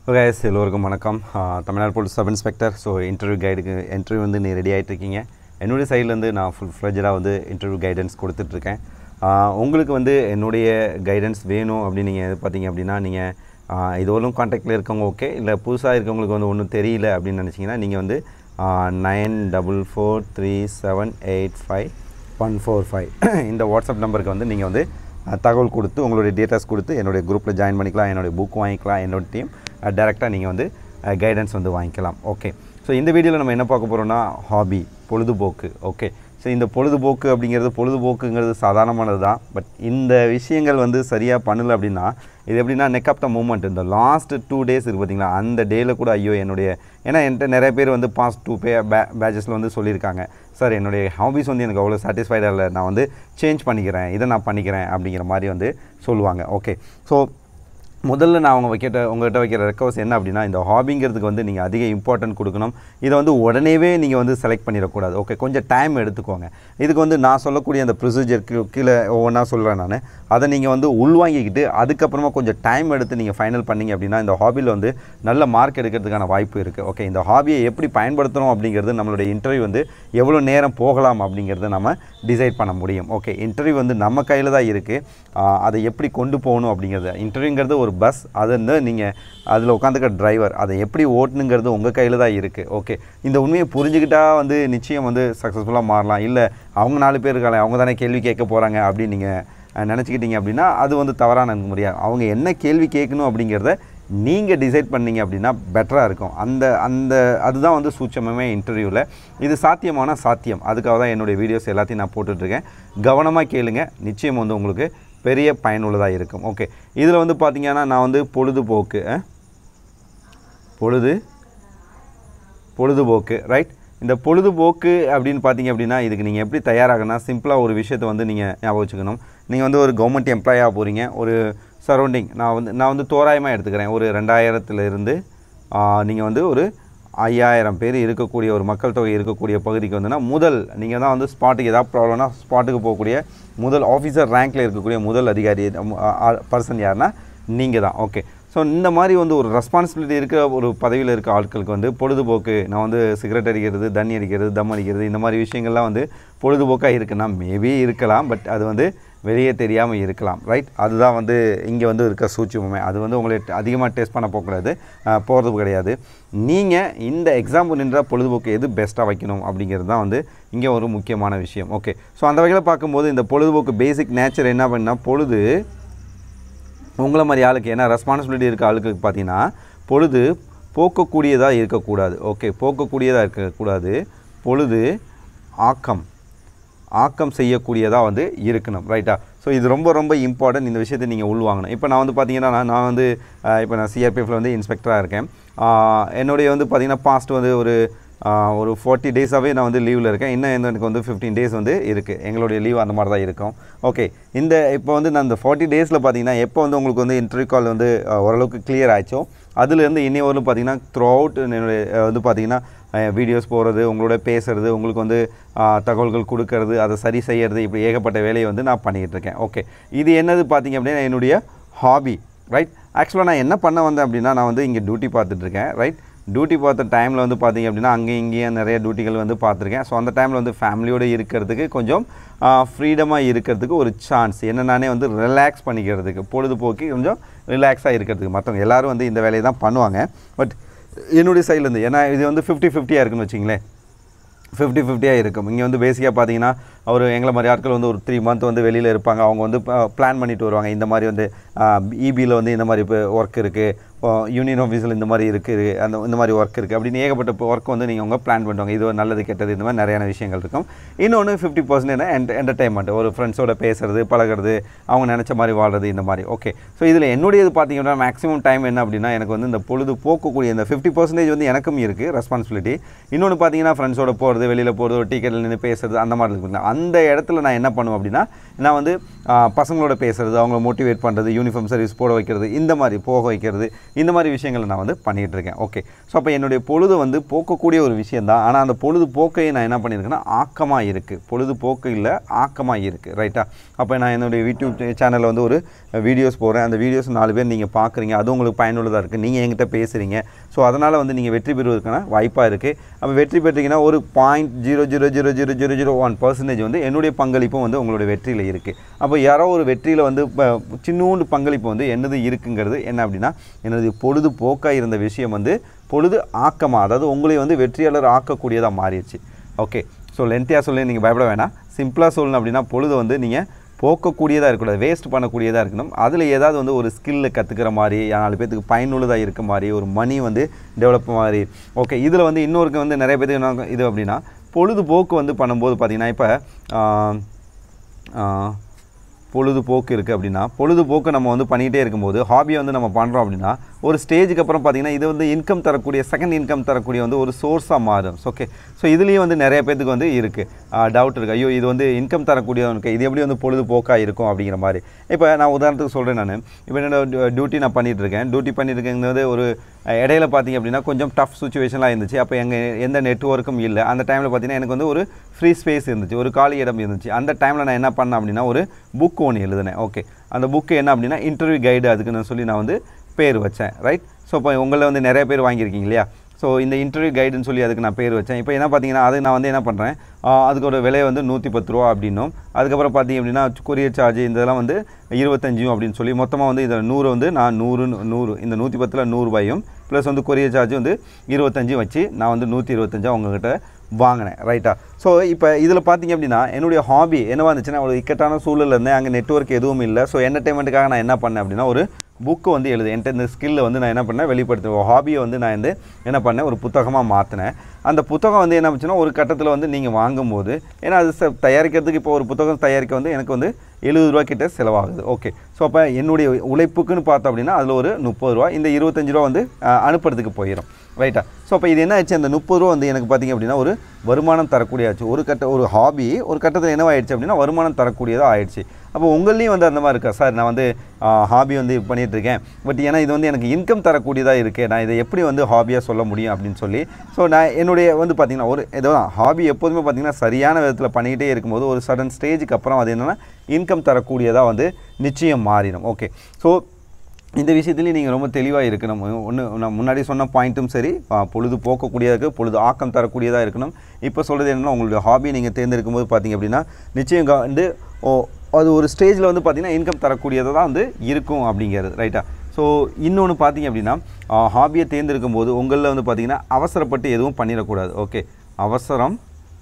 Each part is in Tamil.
கைஸ் எல்லோருக்கும் வணக்கம் ஆஹ் Tamil Nadu police sub inspector so interview கைடுக்கு interview வந்து நீ ரெடி ஆகிட்டு இருக்கீங்க என்னுடைய சைட்லேருந்து நான் ஃபுல் ஃப்ளெஜராக வந்து இன்டர்வியூ கைடன்ஸ் கொடுத்துட்ருக்கேன் ஆஹ் உங்களுக்கு வந்து என்னுடைய கைடன்ஸ் வேணும் அப்படின்னு நீங்கள் பார்த்தீங்க அப்படின்னா நீங்கள் இதோடும் காண்டாக்டில் இருக்கவங்க ஓகே இல்லை புதுசாக இருக்கவங்களுக்கு வந்து ஒன்றும் தெரியல அப்படின்னு நினச்சிங்கன்னா நீங்கள் வந்து nine double four three seven eight five one four five இந்த வாட்ஸ்அப் நம்பருக்கு வந்து நீங்கள் வந்து அஹ், தகவல் கொடுத்து உங்களுடைய டேட்டாஸ் கொடுத்து என்னுடைய குரூப்பில் ஜாயின் பண்ணிக்கலாம் என்னுடைய புக் வாங்கிக்கலாம் என்னோட டீம் டேரெக்டாக நீங்கள் வந்து கைடன்ஸ் வந்து வாங்கிக்கலாம் ஓகே ஸோ இந்த வீடியோவில் நம்ம என்ன பார்க்க போகிறோம்னா ஹாபி பொழுதுபோக்கு ஓகே ஸோ இந்த பொழுதுபோக்கு அப்படிங்கிறது பொழுதுபோக்குங்கிறது சாதாரணமானது தான் பட் இந்த விஷயங்கள் வந்து சரியாக பண்ணல அப்படின்னா இது எப்படின்னா நெக் ஆஃப் த மூமெண்ட் இந்த லாஸ்ட் டூ டேஸ் இருக்குது பார்த்தீங்களா அந்த டேயில் கூட ஐயோ என்னுடைய ஏன்னா என்கிட்ட நிறைய பேர் வந்து பாஸ்ட் டூ பே பே பேஜஸில் வந்து சொல்லியிருக்காங்க சார் என்னுடைய ஹாபிஸ் வந்து எனக்கு அவ்வளோ சாட்டிஸ்ஃபைடாக இல்லை நான் வந்து சேஞ்ச் பண்ணிக்கிறேன் இதை நான் பண்ணிக்கிறேன் அப்படிங்கிற மாதிரி வந்து சொல்லுவாங்க ஓகே ஸோ முதல்ல நான் அவங்க வைக்கிட்ட உங்கள்கிட்ட வைக்கிற ரெக்வஸ்ட் என்ன அப்படின்னா இந்த ஹாபிங்கிறதுக்கு வந்து நீங்கள் அதிக இம்பார்ட்டன்ட் கொடுக்கணும் இதை வந்து உடனேவே நீங்கள் வந்து செலக்ட் பண்ணிடக்கூடாது ஓகே கொஞ்சம் டைம் எடுத்துக்கோங்க இதுக்கு வந்து நான் சொல்லக்கூடிய அந்த ப்ரொசீஜருக்கு கீழே ஒவ்வொன்றா சொல்கிறேன் நான் அதை நீங்கள் வந்து உள்வாங்கிக்கிட்டு அதுக்கப்புறமா கொஞ்சம் டைம் எடுத்து நீங்கள் ஃபைனல் பண்ணீங்க அப்படின்னா இந்த ஹாபியில் வந்து நல்ல மார்க் எடுக்கிறதுக்கான வாய்ப்பு இருக்குது ஓகே இந்த ஹாபியை எப்படி பயன்படுத்தணும் அப்படிங்கிறது நம்மளுடைய இன்டர்வியூ வந்து எவ்வளோ நேரம் போகலாம் அப்படிங்கிறத நம்ம டிசைட் பண்ண முடியும் ஓகே இன்டர்வியூ வந்து நம்ம கையில் தான் இருக்குது அதை எப்படி கொண்டு போகணும் அப்படிங்கிறது இன்டர்வியூங்கிறது ஒரு பஸ் அது வந்து நீங்கள் அதில் உட்காந்துக்க டிரைவர் அதை எப்படி ஓட்டணுங்கிறது உங்கள் கையில் தான் இருக்குது ஓகே இந்த உண்மையை புரிஞ்சுக்கிட்டா வந்து நிச்சயம் வந்து சக்ஸஸ்ஃபுல்லாக மாறலாம் இல்லை அவங்க நாலு பேர் இருக்காங்க அவங்க தானே கேள்வி கேட்க போகிறாங்க அப்படின்னு நீங்கள் நினச்சிக்கிட்டீங்க அப்படின்னா அது வந்து தவறான முடியாது அவங்க என்ன கேள்வி கேட்கணும் அப்படிங்கிறத நீங்கள் டிசைட் பண்ணீங்க அப்படின்னா பெட்டராக இருக்கும் அந்த அந்த அதுதான் வந்து சூட்சமே இன்டர்வியூவில் இது சாத்தியமான சாத்தியம் அதுக்காக தான் என்னுடைய வீடியோஸ் எல்லாத்தையும் நான் போட்டுட்ருக்கேன் கவனமாக கேளுங்க நிச்சயம் வந்து உங்களுக்கு பெரிய பயனுள்ளதாக இருக்கும் ஓகே இதில் வந்து பார்த்தீங்கன்னா நான் வந்து பொழுதுபோக்கு அஹ், பொழுது பொழுதுபோக்கு ரைட் இந்த பொழுதுபோக்கு அப்படின்னு பார்த்தீங்க அப்படின்னா இதுக்கு நீங்கள் எப்படி தயாராகனா சிம்பிளாக ஒரு விஷயத்தை வந்து நீங்கள் ஞாபகம் வச்சுக்கணும் நீங்கள் வந்து ஒரு கவர்மெண்ட் எம்ப்ளாயாக போகிறீங்க ஒரு சரௌண்டிங் நான் வந்து நான் வந்து தோராயமாக எடுத்துக்கிறேன் ஒரு ரெண்டாயிரத்துல இருந்து நீங்கள் வந்து ஒரு ஐயாயிரம் பேர் இருக்கக்கூடிய ஒரு மக்கள் தொகை இருக்கக்கூடிய பகுதிக்கு வந்துன்னா முதல் நீங்கள் தான் வந்து ஸ்பாட்டுக்கு ஏதாவது ப்ராப்ளம்னா ஸ்பாட்டுக்கு போகக்கூடிய முதல் ஆஃபீஸர் ரேங்க்கில் இருக்கக்கூடிய முதல் அதிகாரி பர்சன் யாருன்னா நீங்கள் தான் ஓகே ஸோ இந்த மாதிரி வந்து ஒரு ரெஸ்பான்சிபிலிட்டி இருக்கிற ஒரு பதவியில் இருக்க ஆட்களுக்கு வந்து பொழுதுபோக்கு நான் வந்து சிகரெட் அடிக்கிறது தண்ணி அடிக்கிறது தம் அடிக்கிறது இந்த மாதிரி விஷயங்கள்லாம் வந்து பொழுதுபோக்காக இருக்குன்னா மேபி இருக்கலாம் பட் அது வந்து வெளியே தெரியாமல் இருக்கலாம் ரைட் அதுதான் வந்து இங்கே வந்து இருக்க சூட்சுமமே அது வந்து உங்களை அதிகமாக டெஸ்ட் பண்ண போகக்கூடாது போகிறது கிடையாது நீங்கள் இந்த எக்ஸாம்பிள் நின்ற பொழுதுபோக்கு எது பெஸ்ட்டாக வைக்கணும் அப்படிங்கிறது தான் வந்து இங்கே ஒரு முக்கியமான விஷயம் ஓகே ஸோ அந்த வகையில் பார்க்கும்போது இந்த பொழுதுபோக்கு பேசிக் நேச்சர் என்ன பண்ணால் பொழுது உங்களை மாதிரி ஆளுக்கு ஏன்னா ரெஸ்பான்சிபிலிட்டி இருக்க ஆளுக்கு பார்த்தீங்கன்னா பொழுது போக்கக்கூடியதாக இருக்கக்கூடாது ஓகே போக்கக்கூடியதாக இருக்கக்கூடாது பொழுது ஆக்கம் ஆக்கம் செய்யக்கூடியதாக வந்து இருக்கணும் ரைட்டா ஸோ இது ரொம்ப ரொம்ப இம்பார்ட்டன்ட் இந்த விஷயத்தை நீங்கள் உள்வாங்கணும் இப்போ நான் வந்து பார்த்தீங்கன்னா நான் நான் வந்து அஹ், இப்போ நான் சிஆர்பிஎஃப்ல வந்து இன்ஸ்பெக்டராக இருக்கேன் ஆஹ், என்னுடைய வந்து பார்த்தீங்கன்னா பாஸ்ட் வந்து ஒரு ஆஹ், ஒரு ஃபார்ட்டி டேஸாகவே நான் வந்து லீவில் இருக்கேன் இன்னும் வந்து எனக்கு வந்து ஃபிஃப்டீன் டேஸ் வந்து இருக்குது எங்களுடைய லீவ் அந்த மாதிரி தான் இருக்கும் ஓகே இந்த இப்போ வந்து நான் இந்த ஃபார்ட்டி டேஸில் பார்த்தீங்கன்னா எப்போ வந்து உங்களுக்கு வந்து இன்டர்வியூ கால் வந்து அஹ், ஓரளவுக்கு கிளியர் ஆச்சோ அதுலேருந்து இன்னி வரலும் பார்த்தீங்கன்னா த்ரூ அவுட் என்னுடைய அஹ், வந்து பார்த்தீங்கன்னா வீடியோஸ் போகிறது உங்களோட பேசுகிறது உங்களுக்கு வந்து ஆஹ், தகவல்கள் கொடுக்கறது அதை சரி செய்யறது இப்படி ஏகப்பட்ட வேலையை வந்து நான் பண்ணிக்கிட்டு இருக்கேன் ஓகே இது என்னது பார்த்தீங்க அப்படின்னா என்னுடைய ஹாபி ரைட் ஆக்சுவலாக நான் என்ன பண்ண வந்தேன் அப்படின்னா நான் வந்து இங்கே டியூட்டி பார்த்துட்ருக்கேன் ரைட் டியூட்டி பார்த்த டைமில் வந்து பார்த்தீங்க அப்படின்னா அங்கேயும் இங்கேயும் நிறைய டியூட்டிகள் வந்து பார்த்துருக்கேன் ஸோ அந்த டைமில் வந்து ஃபேமிலியோடு இருக்கிறதுக்கு கொஞ்சம் ஃப்ரீடமாக இருக்கிறதுக்கு ஒரு சான்ஸ் என்ன நானே வந்து ரிலாக்ஸ் பண்ணிக்கிறதுக்கு பொழுதுபோக்கி கொஞ்சம் ரிலாக்ஸாக இருக்கிறதுக்கு மற்றவங்க எல்லாரும் வந்து இந்த வேலையை தான் பண்ணுவாங்க பட் என்னுடைய சைட்லேருந்து ஏன்னா இது வந்து ஃபிஃப்டி ஃபிஃப்டியாக இருக்குன்னு வச்சிங்களேன் ஃபிஃப்டி ஃபிஃப்டியாக இருக்கும் இங்கே வந்து பேசிக்காக பார்த்தீங்கன்னா அவர் எங்களை மாதிரி ஆட்கள் வந்து ஒரு த்ரீ மந்த் வந்து வெளியில் இருப்பாங்க அவங்க வந்து பிளான் பண்ணிட்டு வருவாங்க இந்த மாதிரி வந்து இபியில் வந்து இந்த மாதிரி இப்போ ஒர்க் இருக்குது யூனியன் ஆஃபீஸில் இந்த மாதிரி இருக்குது அந்த இந்த மாதிரி ஒர்க் இருக்குது அப்படின்னு ஏகப்பட்ட ஒர்க் வந்து நீங்கள் உங்க பிளான் பண்ணுவாங்க இது ஒரு நல்லது கெட்டது இந்த மாதிரி நிறையான விஷயங்கள் இருக்கும் இன்னொன்று ஃபிஃப்டி பர்சன்ட் என்ன என்ட என்டர்டைன்மெண்ட் ஒரு ஃப்ரெண்ட்ஸோட பேசுறது பழகுறது அவங்க நினச்ச மாதிரி வாழ்றது இந்த மாதிரி ஓகே ஸோ இதில் என்னுடையது பார்த்தீங்கன்னா மேக்ஸிமம் டைம் என்ன அப்படின்னா எனக்கு வந்து இந்த பொழுது போக்கக்கூடிய இந்த ஃபிஃப்டி பர்சன்டேஜ் வந்து எனக்கும் இருக்குது ரெஸ்பான்சிபிலிட்டி இன்னொன்று பார்த்தீங்கன்னா ஃப்ரெண்ட்ஸோட போகிறது வெளியில் போகிறது ஒரு டிக்கெட்டில் நின்று பேசுறது அந்த மாதிரி இருக்கு அந்த இடத்துல நான் என்ன பண்ணுவேன் அப்படின்னா நான் வந்து ஆ, பசங்களோட பேசுறது அவங்கள மோட்டிவேட் பண்ணுறது யூனிஃபார்ம் சர்வீஸ் போட வைக்கிறது இந்த மாதிரி போக வைக்கிறது இந்த மாதிரி விஷயங்களை நான் வந்து பண்ணிகிட்டு இருக்கேன் ஓகே ஸோ அப்போ என்னுடைய பொழுது வந்து போக்கக்கூடிய ஒரு விஷயம் தான் ஆனால் அந்த பொழுது போக்கை நான் என்ன பண்ணியிருக்கேன்னா ஆக்கமாக இருக்குது பொழுதுபோக்கு இல்லை ஆக்கமாக இருக்குது ரைட்டா அப்போ நான் என்னுடைய யூடியூப் சேனலில் வந்து ஒரு வீடியோஸ் போடுறேன் அந்த வீடியோஸ் நாலு பேர் நீங்கள் பார்க்குறீங்க அது உங்களுக்கு பயனுள்ளதாக இருக்குது நீங்கள் என்கிட்ட பேசுகிறீங்க ஸோ அதனால் வந்து நீங்கள் வெற்றி பெறுவதற்கான வாய்ப்பாக இருக்குது அப்போ வெற்றி பெற்றீங்கன்னா ஒரு point zero zero zero zero zero zero one percentage வந்து என்னுடைய பங்களிப்பும் வந்து உங்களுடைய வெற்றியில் இருக்குது அப்போ யாரோ ஒரு வெற்றியில் வந்து இப்போ சின்னூண்டு பங்களிப்பு வந்து என்னது இருக்குங்கிறது என்ன அப்படின்னா எனது பொழுதுபோக்காக இருந்த விஷயம் வந்து பொழுது ஆக்கமாக அதாவது உங்களை வந்து வெற்றியாளர் ஆக்கக்கூடியதாக மாறிடுச்சு ஓகே ஸோ லென்த்தியாக சொல்லி நீங்கள் பயப்பட வேணாம் சிம்பிளாக சொல்லணும் அப்படின்னா பொழுது வந்து நீங்கள் போக்கக்கூடியதாக இருக்கக்கூடாது வேஸ்ட் பண்ணக்கூடியதாக இருக்கணும் அதில் ஏதாவது வந்து ஒரு ஸ்கில்லை கற்றுக்கிற மாதிரி நாலு பேத்துக்கு பயனுள்ளதாக இருக்க மாதிரி ஒரு மணி வந்து டெவலப் மாதிரி ஓகே இதில் வந்து இன்னொருக்கு வந்து நிறைய பேருக்கு என்ன இது அப்படின்னா பொழுதுபோக்கு வந்து பண்ணும்போது பார்த்திங்கன்னா இப்போ பொழுதுபோக்கு இருக்குது அப்படின்னா பொழுதுபோக்கு நம்ம வந்து பண்ணிகிட்டே இருக்கும்போது ஹாபியை வந்து நம்ம பண்ணுறோம் அப்படின்னா ஒரு ஸ்டேஜுக்கு அப்புறம் பார்த்திங்கன்னா இது வந்து இன்கம் தரக்கூடிய செகண்ட் இன்கம் தரக்கூடிய வந்து ஒரு சோர்ஸாக மாறும் ஓகே ஸோ இதுலேயும் வந்து நிறைய பேத்துக்கு வந்து இருக்குது டவுட் இருக்குது ஐயோ இது வந்து இன்கம் தரக்கூடிய இருக்குது இது எப்படி வந்து பொழுதுபோக்காக இருக்கும் அப்படிங்கிற மாதிரி இப்போ நான் உதாரணத்துக்கு சொல்கிறேன் நான் இப்போ என்னோட டியூட்டி நான் பண்ணிகிட்டு இருக்கேன் டியூட்டி பண்ணிட்டு இருக்கேங்கிறது ஒரு அஹ், இடையில பார்த்தீங்க அப்படின்னா கொஞ்சம் டஃப் சுச்சுவேஷன்லாம் இருந்துச்சு அப்போ எங்கள் எந்த நெட்ஒர்க்கும் இல்லை அந்த டைமில் பார்த்தீங்கன்னா எனக்கு வந்து ஒரு ஃப்ரீ ஸ்பேஸ் இருந்துச்சு ஒரு காலி இடம் இருந்துச்சு அந்த டைமில் நான் என்ன பண்ணேன் அப்படின்னா ஒரு புக் ஒன்று எழுதினேன் ஓகே அந்த புக்கு என்ன அப்படின்னா இன்டர்வியூ கைடு அதுக்கு நான் சொல்லி நான் வந்து பேர் வச்சேன் ரைட் ஸோ இப்போ உங்களில் வந்து நிறைய பேர் வாங்கியிருக்கீங்க இல்லையா ஸோ இந்த இன்டர்வியூ கைடுன்னு சொல்லி அதுக்கு நான் பேர் வச்சேன் இப்போ என்ன பார்த்தீங்கன்னா அது நான் வந்து என்ன பண்ணுறேன் அதுக்கு ஒரு விலை வந்து நூற்றி பத்து ரூபா அப்படின்னும் அதுக்கப்புறம் பார்த்தீங்க அப்படின்னா கொரியர் சார்ஜ் இதெல்லாம் வந்து இருபத்தஞ்சும் அப்படின்னு சொல்லி மொத்தமாக வந்து இதில் நூறு வந்து நான் நூறு நூறு இந்த நூற்றி பத்தில் நூறுரூபாயும் ப்ளஸ் வந்து கொரியர் சார்ஜ் வந்து இருபத்தஞ்சும் வச்சு நான் வந்து நூற்றி இருபத்தஞ்சா உங்ககிட்ட வாங்கினேன் ரைட்டா ஸோ இப்போ இதில் பார்த்தீங்க அப்படின்னா என்னுடைய ஹாபி என்னவா இருந்துச்சுன்னா ஒரு இக்கட்டான சூழலில் இருந்தேன் அங்கே நெட்ஒர்க் எதுவும் இல்லை ஸோ என்டர்டைன்மெண்ட்டுக்காக நான் என்ன பண்ணேன் அப்படின்னா ஒரு புக்கு வந்து எழுது என்கிட்ட இந்த ஸ்கில்லை வந்து நான் என்ன பண்ணேன் வெளிப்படுத்துவேன் ஹாபியை வந்து நான் வந்து என்ன பண்ணேன் ஒரு புத்தகமாக மாற்றினேன் அந்த புத்தகம் வந்து என்ன ஆச்சுன்னா ஒரு கட்டத்தில் வந்து நீங்கள் வாங்கும்போது ஏன்னா அது ச- தயாரிக்கிறதுக்கு இப்போ ஒரு புத்தகம் தயாரிக்க வந்து எனக்கு வந்து எழுபது ரூபா கிட்ட செலவாகுது ஓகே ஸோ அப்போ என்னுடைய உழைப்புக்குன்னு பார்த்தோம் அப்படின்னா அதில் ஒரு முப்பது ரூபா இந்த இருபத்தஞ்சு ரூபா வந்து அஹ், அனுப்புறதுக்கு போயிடும் ரைட்டா ஸோ அப்போ இது என்ன ஆச்சு அந்த முப்பது ரூபா வந்து எனக்கு பார்த்தீங்க அப்படின்னா ஒரு வருமானம் தரக்கூடிய ஆச்சு ஒரு கட்ட ஒரு ஹாபி ஒரு கட்டத்தில் என்னவாயிடுச்சு அப்படின்னா வருமானம் தரக்கூடியதாக ஆயிடுச்சு அப்போ உங்களையும் வந்து அந்த மாதிரி இருக்கா சார் நான் வந்து ஹாபி வந்து இது பண்ணிட்டு இருக்கேன் பட் ஏன்னா இது வந்து எனக்கு இன்கம் தரக்கூடியதாக இருக்கே நான் இதை எப்படி வந்து ஹாபியாக சொல்ல முடியும் அப்படின்னு சொல்லி ஸோ நான் என்னுடைய வந்து பார்த்திங்கன்னா ஒரு ஏதோ ஹாபி எப்போதுமே பார்த்திங்கன்னா சரியான விதத்தில் பண்ணிக்கிட்டே இருக்கும்போது ஒரு சடன் ஸ்டேஜுக்கு அப்புறம் அது என்னென்னா இன்கம் தரக்கூடியதாக வந்து நிச்சயம் மாறிடும் ஓகே ஸோ இந்த விஷயத்துலேயும் நீங்கள் ரொம்ப தெளிவாக இருக்கணும் ஒன்று நான் முன்னாடி சொன்ன பாயிண்ட்டும் சரி ஆ, பொழுது போக்கக்கூடியதாக இருக்குது பொழுது ஆக்கம் தரக்கூடியதாக இருக்கணும் இப்போ சொல்கிறது என்னன்னா உங்களுடைய ஹாபி நீங்கள் தேர்ந்தெடுக்கும் போது பார்த்தீங்க அப்படின்னா நிச்சயம் க- வந்து ஓ அது ஒரு ஸ்டேஜில் வந்து பார்த்தீங்கன்னா இன்கம் தரக்கூடியதாக தான் வந்து இருக்கும் அப்படிங்கிறது ரைட்டா ஸோ இன்னொன்று பார்த்தீங்க அப்படின்னா ஹாபியை தேர்ந்தெடுக்கும் போது உங்களில் வந்து பார்த்தீங்கன்னா அவசரப்பட்டு எதுவும் பண்ணிடக்கூடாது ஓகே அவசரம்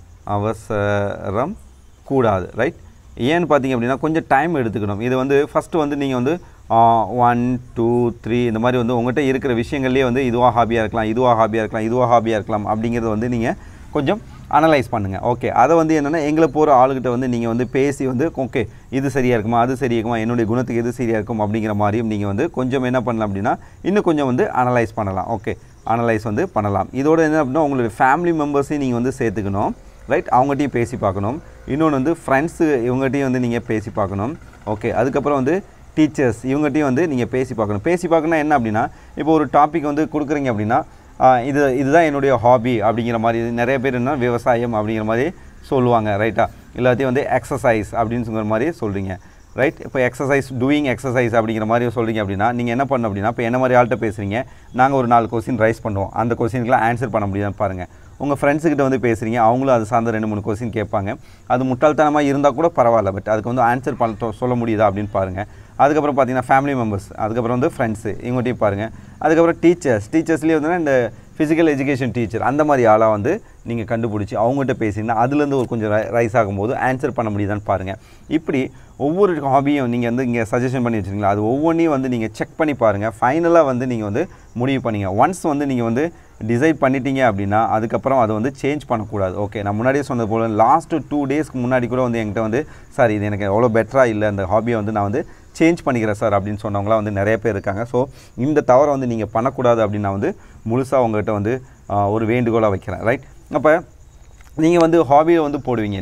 அவசரம் கூடாது ரைட் ஏன்னு பார்த்தீங்க அப்படின்னா கொஞ்சம் டைம் எடுத்துக்கணும் இது வந்து ஃபஸ்ட்டு வந்து நீங்கள் வந்து ஒன் டூ த்ரீ இந்த மாதிரி வந்து உங்கள்கிட்ட இருக்கிற விஷயங்கள்லேயே வந்து இதுவாக ஹாபியாக இருக்கலாம் இதுவாக ஹாபியாக இருக்கலாம் இதுவாக ஹாபியாக இருக்கலாம் அப்படிங்கிறத வந்து நீங்கள் கொஞ்சம் அனலைஸ் பண்ணுங்கள் ஓகே அதை வந்து என்னென்னா எங்களை போகிற ஆளுகிட்ட வந்து நீங்கள் வந்து பேசி வந்து ஓகே இது சரியாக இருக்குமா அது சரியாக இருக்குமா என்னுடைய குணத்துக்கு எது சரியாக இருக்கும் அப்படிங்கிற மாதிரியும் நீங்கள் வந்து கொஞ்சம் என்ன பண்ணலாம் அப்படின்னா இன்னும் கொஞ்சம் வந்து அனலைஸ் பண்ணலாம் ஓகே அனலைஸ் வந்து பண்ணலாம் இதோட என்ன அப்படின்னா உங்களுடைய ஃபேமிலி மெம்பர்ஸையும் நீங்கள் வந்து சேர்த்துக்கணும் ரைட் அவங்ககிட்டயும் பேசி பார்க்கணும் இன்னொன்று வந்து ஃப்ரெண்ட்ஸு இவங்ககிட்டயும் வந்து நீங்கள் பேசி பார்க்கணும் ஓகே அதுக்கப்புறம் வந்து டீச்சர்ஸ் இவங்ககிட்டயும் வந்து நீங்கள் பேசி பார்க்கணும் பேசி பார்க்கணும் என்ன அப்படின்னா இப்போ ஒரு டாபிக் வந்து கொடுக்குறீங்க அப்படின்னா ஆஹ் இது இதுதான் என்னுடைய ஹாபி அப்படிங்கிற மாதிரி இது நிறைய பேர் என்ன விவசாயம் அப்படிங்கிற மாதிரி சொல்லுவாங்க ரைட்டா எல்லாத்தையும் வந்து எக்ஸசைஸ் அப்படின்னு சொல்கிற மாதிரி சொல்கிறீங்க ரைட் இப்போ எக்ஸசைஸ் டூயிங் எக்ஸசைஸ் அப்படிங்கிற மாதிரி சொல்கிறீங்க அப்படின்னா நீங்கள் என்ன பண்ணணும் அப்படின்னா இப்போ என்ன மாதிரி ஆள்கிட்ட பேசுகிறீங்க நாங்கள் ஒரு நாலு கொஸ்டின் ரைஸ் பண்ணுவோம் அந்த கொஸ்டினுக்குலாம் ஆன்சர் பண்ண முடியுதான்னு பாருங்கள் உங்கள் ஃப்ரெண்ட்ஸுக்கிட்ட வந்து பேசுகிறீங்க அவங்களும் அது சார்ந்த ரெண்டு மூணு கொஸ்டின் கேட்பாங்க அது முட்டாள்தனமாக இருந்தால் கூட பரவாயில்ல பட் அதுக்கு வந்து ஆன்சர் பண்ண சொல்ல முடியுதா அப்படின்னு பாருங்கள் அதுக்கப்புறம் பார்த்தீங்கன்னா ஃபேமிலி மெம்பர்ஸ் அதுக்கப்புறம் வந்து ஃப்ரெண்ட்ஸு இவங்ககிட்டயும் பாருங்கள் அதுக்கப்புறம் டீச்சர்ஸ் டீச்சர்ஸ்லேயே வந்து இந்த ஃபிசிக்கல் எஜுகேஷன் டீச்சர் அந்த மாதிரி ஆளாக வந்து நீங்கள் கண்டுபிடிச்சி அவங்ககிட்ட பேசிங்கன்னா அதுலேருந்து ஒரு கொஞ்சம் ரைஸ் ஆகும்போது ஆன்சர் பண்ண முடியுதான்னு பாருங்கள் இப்படி ஒவ்வொரு ஹாபியும் நீங்கள் வந்து இங்கே சஜஷன் பண்ணி வச்சுருக்கீங்களா அது ஒவ்வொன்றையும் வந்து நீங்கள் செக் பண்ணி பாருங்கள் ஃபைனலாக வந்து நீங்கள் வந்து முடிவு பண்ணீங்க ஒன்ஸ் வந்து நீங்கள் வந்து டிசைட் பண்ணிட்டீங்க அப்படின்னா அதுக்கப்புறம் அதை வந்து சேஞ்ச் பண்ணக்கூடாது ஓகே நான் முன்னாடியே சொன்னது போல் லாஸ்ட்டு டூ டேஸ்க்கு முன்னாடி கூட வந்து என்கிட்ட வந்து சார் இது எனக்கு எவ்வளோ பெட்டராக இல்லை அந்த ஹாபியை வந்து நான் வந்து சேஞ்ச் பண்ணிக்கிறேன் சார் அப்படின்னு சொன்னவங்களாம் வந்து நிறைய பேர் இருக்காங்க ஸோ இந்த தவறை வந்து நீங்கள் பண்ணக்கூடாது அப்படின்னு நான் வந்து முழுசாக உங்கள்கிட்ட வந்து ஆஹ், ஒரு வேண்டுகோளாக வைக்கிறேன் ரைட் அப்போ நீங்கள் வந்து ஹாபியை வந்து போடுவீங்க இல்லையா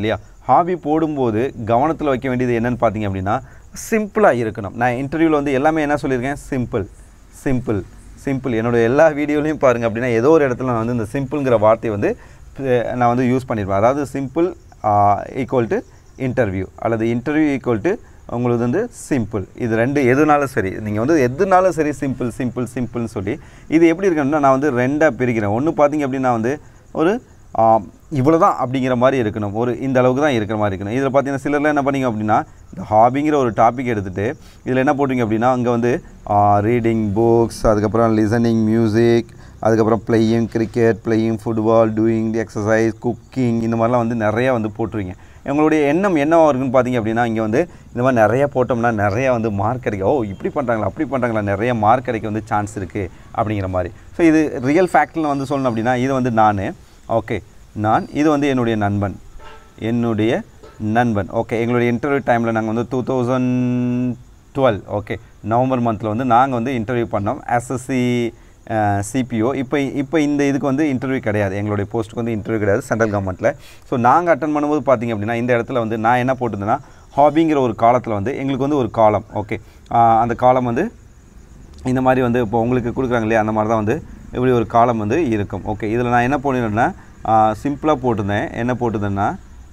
ஹாபி போடும்போது கவனத்தில் வைக்க வேண்டியது என்னன்னு பார்த்தீங்க அப்படின்னா சிம்பிளாக இருக்கணும் நான் இன்டர்வியூவில் வந்து எல்லாமே என்ன சொல்லியிருக்கேன் சிம்பிள் சிம்பிள் சிம்பிள் என்னோட எல்லா வீடியோலையும் பாருங்கள் அப்படின்னா ஏதோ ஒரு இடத்துல நான் வந்து இந்த சிம்பிள்ங்கிற வார்த்தையை வந்து அஹ், நான் வந்து யூஸ் பண்ணியிருப்பேன் அதாவது சிம்பிள் ஈக்குவல் டு இன்டர்வியூ அல்லது இன்டர்வியூ ஈக்குவல் டு உங்களுக்கு வந்து சிம்பிள் இது ரெண்டு எதுனாலும் சரி நீங்கள் வந்து எதுனாலும் சரி சிம்பிள் சிம்பிள் சிம்பிள்னு சொல்லி இது எப்படி இருக்கணும்னா நான் வந்து ரெண்டாக பிரிக்கிறேன் ஒன்று பார்த்தீங்க அப்படின்னா வந்து ஒரு இவ்வளோ தான் அப்படிங்கிற மாதிரி இருக்கணும் ஒரு இந்த அளவுக்கு தான் இருக்கிற மாதிரி இருக்கணும் இதில் பார்த்தீங்கன்னா சிலர்லாம் என்ன பண்ணீங்க அப்படின்னா இந்த ஹாபிங்கிற ஒரு டாபிக் எடுத்துகிட்டு இதில் என்ன போட்டிங்க அப்படின்னா அங்கே வந்து ரீடிங் புக்ஸ் அதுக்கப்புறம் லிசனிங் மியூசிக் அதுக்கப்புறம் playing cricket playing football doing exercise cooking இந்த மாதிரிலாம் வந்து நிறையா வந்து போட்டுருவீங்க எங்களுடைய எண்ணம் என்னவாக இருக்குன்னு பார்த்தீங்க அப்படின்னா இங்கே வந்து இந்த மாதிரி நிறைய போட்டோம்னா நிறைய வந்து மார்க் கிடைக்கும் ஓ இப்படி பண்ணுறாங்களா அப்படி பண்ணுறாங்களா நிறைய மார்க் கிடைக்க வந்து சான்ஸ் இருக்குது அப்படிங்கிற மாதிரி ஸோ இது ரியல் ஃபேக்டில் வந்து சொல்லணும் அப்படின்னா இது வந்து நான் ஓகே நான் இது வந்து என்னுடைய நண்பன் என்னுடைய நண்பன் ஓகே எங்களுடைய இன்டர்வியூ டைமில் நாங்கள் வந்து two thousand twelve okay November மந்தில் வந்து நாங்கள் வந்து இன்டர்வியூ பண்ணோம் எஸ்எஸ்சி சிபிஓ இப்போ இப்போ இந்த இதுக்கு வந்து இன்டர்வியூ கிடையாது எங்களுடைய போஸ்ட்டுக்கு வந்து இன்டர்வியூ கிடையாது சென்ட்ரல் கவர்மெண்ட்டில் ஸோ நாங்கள் அட்டன் பண்ணும்போது பார்த்தீங்க அப்படின்னா இந்த இடத்துல வந்து நான் என்ன போட்டிருந்தேன்னா ஹாபிங்கிற ஒரு காலத்தில் வந்து எங்களுக்கு வந்து ஒரு காலம் ஓகே அந்த காலம் வந்து இந்த மாதிரி வந்து இப்போ உங்களுக்கு கொடுக்குறாங்க இல்லையா அந்த மாதிரி தான் வந்து இப்படி ஒரு காலம் வந்து இருக்கும் ஓகே இதில் நான் என்ன போட்டிருந்தேன்னா சிம்பிளாக போட்டிருந்தேன் என்ன போட்டிருந்தேன்னா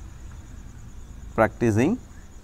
ப்ராக்டிஸிங்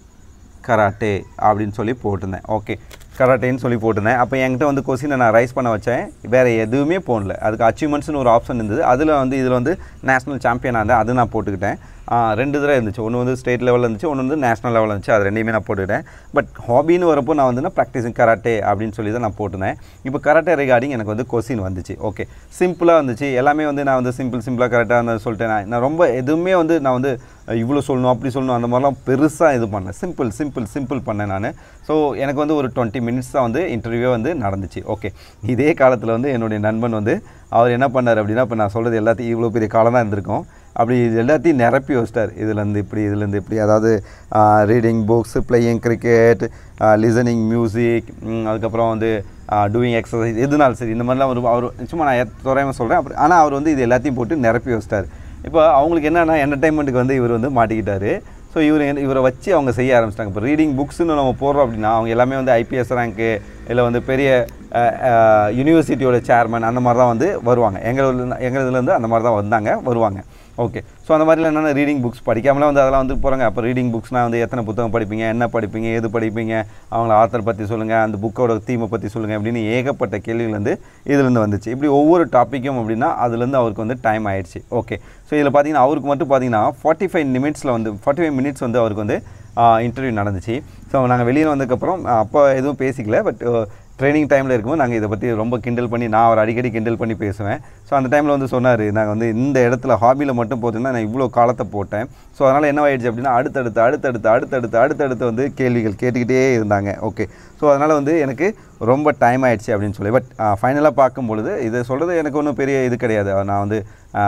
கராட்டே அப்படின்னு சொல்லி போட்டிருந்தேன் ஓகே கராட்டேன்னு சொல்லி போட்டிருந்தேன் அப்போ என்கிட்ட வந்து கொஸ்டினை நான் ரைஸ் பண்ண வச்சேன் வேறு எதுவுமே போடல அதுக்கு அச்சீவ்மெண்ட்ஸ்னு ஒரு ஆப்ஷன் இருந்தது அதில் வந்து இதில் வந்து நேஷனல் சாம்பியனாக இருந்தேன் அது நான் போட்டுக்கிட்டேன் ஆ, ரெண்டு தடவை இருந்துச்சு ஒன்று வந்து ஸ்டேட் லெவலில் இருந்துச்சு ஒன்று வந்து நேஷனல் லெவலில் இருந்துச்சு அது ரெண்டையுமே நான் போட்டுக்கிட்டேன் பட் ஹாபின்னு வரப்போ நான் வந்து ப்ராக்டிஸிங் கராட்டே அப்படின்னு சொல்லி தான் நான் போட்டிருந்தேன் இப்போ கராட்டே ரிகார்டிங் எனக்கு வந்து கொஸ்டின் வந்துச்சு ஓகே சிம்பிளாக இருந்துச்சு எல்லாமே வந்து நான் வந்து சிம்பிள் சிம்பிளாக கரெக்டாக இருந்தது சொல்லிட்டேன் நான் நான் ரொம்ப எதுவுமே வந்து நான் வந்து இவ்வளோ சொல்லணும் அப்படி சொல்லணும் அந்த மாதிரிலாம் பெருசாக இது பண்ணேன் சிம்பிள் சிம்பிள் சிம்பிள் பண்ணேன் நான் ஸோ எனக்கு வந்து ஒரு டுவெண்ட்டி மினிட்ஸ் தான் வந்து இன்டர்வியூவே வந்து நடந்துச்சு ஓகே இதே காலத்தில் வந்து என்னுடைய நண்பன் வந்து அவர் என்ன பண்ணார் அப்படின்னா இப்போ நான் சொல்கிறது எல்லாத்தையும் இவ்வளோ பெரிய காலம் தான் இருந்திருக்கும் அப்படி இது எல்லாத்தையும் நிரப்பி வச்சிட்டார் இதுலேருந்து இப்படி இதுலேருந்து இப்படி அதாவது reading books playing cricket listening music அதுக்கப்புறம் வந்து டூயிங் எக்ஸசைஸ் எதுனாலும் சரி இந்த மாதிரிலாம் ஒரு அவர் சும்மா நான் எத்- தோராயமா சொல்கிறேன் அப்படி ஆனால் அவர் வந்து இது எல்லாத்தையும் போட்டு நிரப்பி வச்சிட்டார் இப்போ அவங்களுக்கு என்னென்னா என்டர்டைன்மெண்ட்டுக்கு வந்து இவர் வந்து மாட்டிக்கிட்டாரு ஸோ இவர் என்ன- இவரை வச்சு அவங்க செய்ய ஆரம்பிச்சிட்டாங்க இப்போ ரீடிங் புக்ஸ்னு நம்ம போடுறோம் அப்படின்னா அவங்க எல்லாமே வந்து ஐபிஎஸ் ரேங்க்கு இல்லை வந்து பெரிய யூனிவர்சிட்டியோட சேர்மன் அந்த மாதிரி தான் வந்து வருவாங்க எங்கள் எங்கள் இதுலேருந்து அந்த மாதிரி தான் வந்தாங்க வருவாங்க ஓகே ஸோ அந்த மாதிரிலாம் என்னென்ன ரீடிங் புக்ஸ் படிக்காமலே வந்து அதெல்லாம் வந்து போகிறாங்க அப்போ ரீடிங் புக்ஸ்னால் வந்து எத்தனை புத்தகம் படிப்பீங்க என்ன படிப்பீங்க எது படிப்பீங்க அவங்கள ஆத்தர் பற்றி சொல்லுங்கள் அந்த புக்கோட தீமை பற்றி சொல்லுங்கள் அப்படின்னு ஏகப்பட்ட கேள்விகள் வந்து இதுலேருந்து வந்துச்சு இப்படி ஒவ்வொரு டாப்பிக்கும் அப்படின்னா அதுலேருந்து அவருக்கு வந்து டைம் ஆயிடுச்சு ஓகே ஸோ இதில் பார்த்தீங்கன்னா அவருக்கு மட்டும் பார்த்தீங்கன்னா ஃபார்ட்டி ஃபைவ் நிமிட்ஸில் வந்து ஃபார்ட்டி ஃபைவ் மினிட்ஸ் வந்து அவருக்கு வந்து இன்டர்வியூ நடந்துச்சு ஸோ நாங்கள் வெளியில் வந்ததுக்கப்புறம் அப்போ எதுவும் பேசிக்கல பட் ட்ரைனிங் டைமில் இருக்கும்போது நாங்கள் இதை பற்றி ரொம்ப கிண்டல் பண்ணி நான் அவர் அடிக்கடி கிண்டல் பண்ணி பேசுவேன் ஸோ அந்த டைமில் வந்து சொன்னார் நாங்கள் வந்து இந்த இடத்துல ஹாபியில் மட்டும் போட்டிங்கன்னா நான் இவ்வளோ காலத்தை போட்டேன் ஸோ அதனால் என்ன ஆயிடுச்சு அப்படின்னா அடுத்தடுத்து அடுத்தடுத்து அடுத்தடுத்து அடுத்தடுத்து வந்து கேள்விகள் கேட்டுக்கிட்டே இருந்தாங்க ஓகே ஸோ அதனால் வந்து எனக்கு ரொம்ப டைம் ஆயிடுச்சு அப்படின்னு சொல்லி பட் ஃபைனலாக பார்க்கும் பொழுது இதை சொல்கிறது எனக்கு ஒன்றும் பெரிய இது கிடையாது நான் வந்து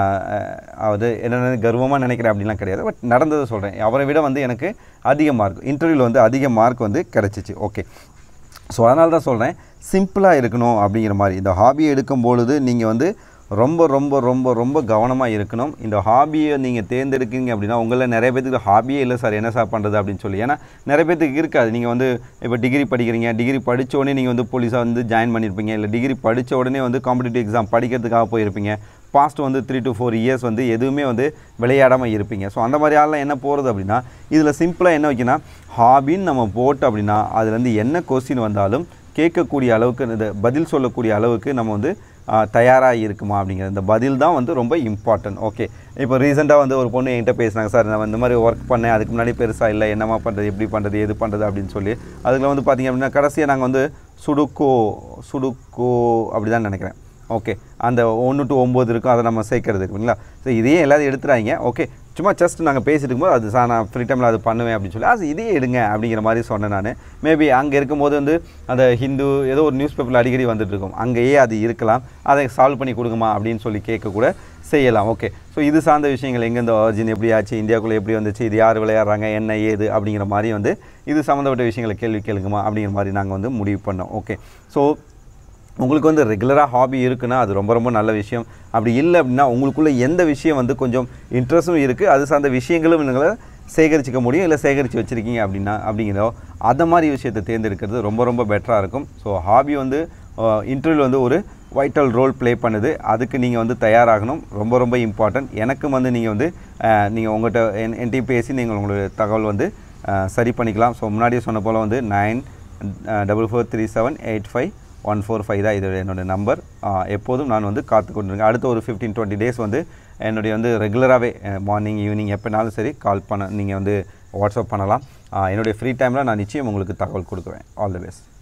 அது என்னென்ன கர்வமாக நினைக்கிறேன் அப்படிலாம் கிடையாது பட் நடந்ததை சொல்கிறேன் அவரை விட வந்து எனக்கு அதிக மார்க் இன்டர்வியூவில் வந்து அதிக மார்க் வந்து கிடச்சிச்சு ஓகே ஸோ அதனால தான் சொல்கிறேன் சிம்பிளாக இருக்கணும் அப்படிங்கிற மாதிரி இந்த ஹாபியை எடுக்கும் பொழுது நீங்கள் வந்து ரொம்ப ரொம்ப ரொம்ப ரொம்ப கவனமாக இருக்கணும் இந்த ஹாபியை நீங்கள் தேர்ந்தெடுக்கீங்க அப்படின்னா உங்களில் நிறைய பேத்துக்கு ஹாபியே இல்லை சார் என்ன சார் பண்ணுறது அப்படின்னு சொல்லி ஏன்னா நிறைய பேத்துக்கு இருக்காது நீங்கள் வந்து இப்போ டிகிரி படிக்கிறீங்க டிகிரி படித்த உடனே நீங்கள் வந்து போலீஸாக வந்து ஜாயின் பண்ணியிருப்பீங்க இல்லை டிகிரி படித்த உடனே வந்து காம்படிட்டிவ் எக்ஸாம் படிக்கிறதுக்காக போயிருப்பீங்க பாஸ்ட் வந்து த்ரீ டு ஃபோர் இயர்ஸ் வந்து எதுவுமே வந்து விளையாடாமல் இருப்பீங்க ஸோ அந்த மாதிரி ஆள்லாம் என்ன போகிறது அப்படின்னா இதில் சிம்பிளாக என்ன வைக்கணும் ஹாபின்னு நம்ம போட்டு அப்படின்னா அதுலேருந்து என்ன கொஸ்டின் வந்தாலும் கேட்கக்கூடிய அளவுக்கு இந்த பதில் சொல்லக்கூடிய அளவுக்கு நம்ம வந்து தயாராக இருக்குமா அப்படிங்கிறது இந்த பதில் தான் வந்து ரொம்ப இம்பார்ட்டன்ட் ஓகே இப்போ ரீசெண்டாக வந்து ஒரு பொண்ணு என்கிட்ட பேசினாங்க சார் நான் இந்த மாதிரி ஒர்க் பண்ணேன் அதுக்கு முன்னாடி பெருசாக இல்லை என்னமா பண்ணுறது எப்படி பண்ணுறது எது பண்ணுறது அப்படின்னு சொல்லி அதுல வந்து பார்த்திங்க அப்படின்னா கடைசியாக நாங்கள் வந்து சுடுக்கோ சுடுக்கோ அப்படி தான் நினைக்கிறேன் ஓகே அந்த ஒன்று டு ஒம்பது இருக்கும் அதை நம்ம சேர்க்கறது இருக்குங்களா ஸோ இதையே எல்லாத்தையும் எடுத்துறாங்க ஓகே சும்மா ஜஸ்ட் நாங்கள் பேசிட்டு இருக்கும்போது அது சார் நான் ஃப்ரீ டைமில் அது பண்ணுவேன் அப்படின்னு சொல்லி அது இதையே எடுங்க அப்படிங்கிற மாதிரி சொன்னேன் நான் மேபி அங்கே இருக்கும்போது வந்து அந்த ஹிந்து ஏதோ ஒரு நியூஸ் பேப்பரில் அடிக்கடி வந்துட்டு இருக்கும் அங்கேயே அது இருக்கலாம் அதை சால்வ் பண்ணி கொடுக்குமா அப்படின்னு சொல்லி கேட்க கூட செய்யலாம் ஓகே ஸோ இது சார்ந்த விஷயங்கள் எங்கேருந்து ஆரிஜின் எப்படி ஆச்சு இந்தியாவுக்குள்ளே எப்படி வந்துச்சு இது யார் விளையாடுறாங்க என்ன ஏது அப்படிங்கிற மாதிரி வந்து இது சம்மந்தப்பட்ட விஷயங்களை கேள்வி கேளுக்குமா அப்படிங்கிற மாதிரி நாங்கள் வந்து முடிவு பண்ணோம் ஓகே ஸோ உங்களுக்கு வந்து ரெகுலராக ஹாபி இருக்குன்னா அது ரொம்ப ரொம்ப நல்ல விஷயம் அப்படி இல்லை அப்படின்னா உங்களுக்குள்ளே எந்த விஷயம் வந்து கொஞ்சம் இன்ட்ரெஸ்ட்டும் இருக்குது அது சார்ந்த விஷயங்களும் நீங்கள சேகரிச்சிக்க முடியும் இல்லை சேகரித்து வச்சுருக்கீங்க அப்படின்னா அப்படிங்கிறதோ அந்த மாதிரி விஷயத்தை தேர்ந்தெடுக்கிறது ரொம்ப ரொம்ப பெட்டராக இருக்கும் ஸோ ஹாபி வந்து இன்டர்வியூ வந்து ஒரு வைட்டல் ரோல் ப்ளே பண்ணுது அதுக்கு நீங்கள் வந்து தயாராகணும் ரொம்ப ரொம்ப இம்பார்ட்டன்ட் எனக்கும் வந்து நீங்கள் வந்து நீங்கள் உங்கள்கிட்ட என் என்கிட்ட பேசி நீங்கள் உங்களுடைய தகவல் வந்து அஹ், சரி பண்ணிக்கலாம் ஸோ முன்னாடியே சொன்ன போல் வந்து nine double four three seven eight five one four five தான் இது என்னோடய நம்பர் எப்போதும் நான் வந்து காத்து கொண்டிருக்கேன் அடுத்த ஒரு ஃபிஃப்டீன் டுவெண்ட்டி டேஸ் வந்து என்னுடைய வந்து ரெகுலராகவே மார்னிங் ஈவினிங் எப்போனாலும் சரி கால் பண்ண நீங்கள் வந்து வாட்ஸ்அப் பண்ணலாம் அஹ், என்னுடைய ஃப்ரீ டைமில் நான் நிச்சயம் உங்களுக்கு தகவல் கொடுக்குறேன் ஆல் தி பெஸ்ட்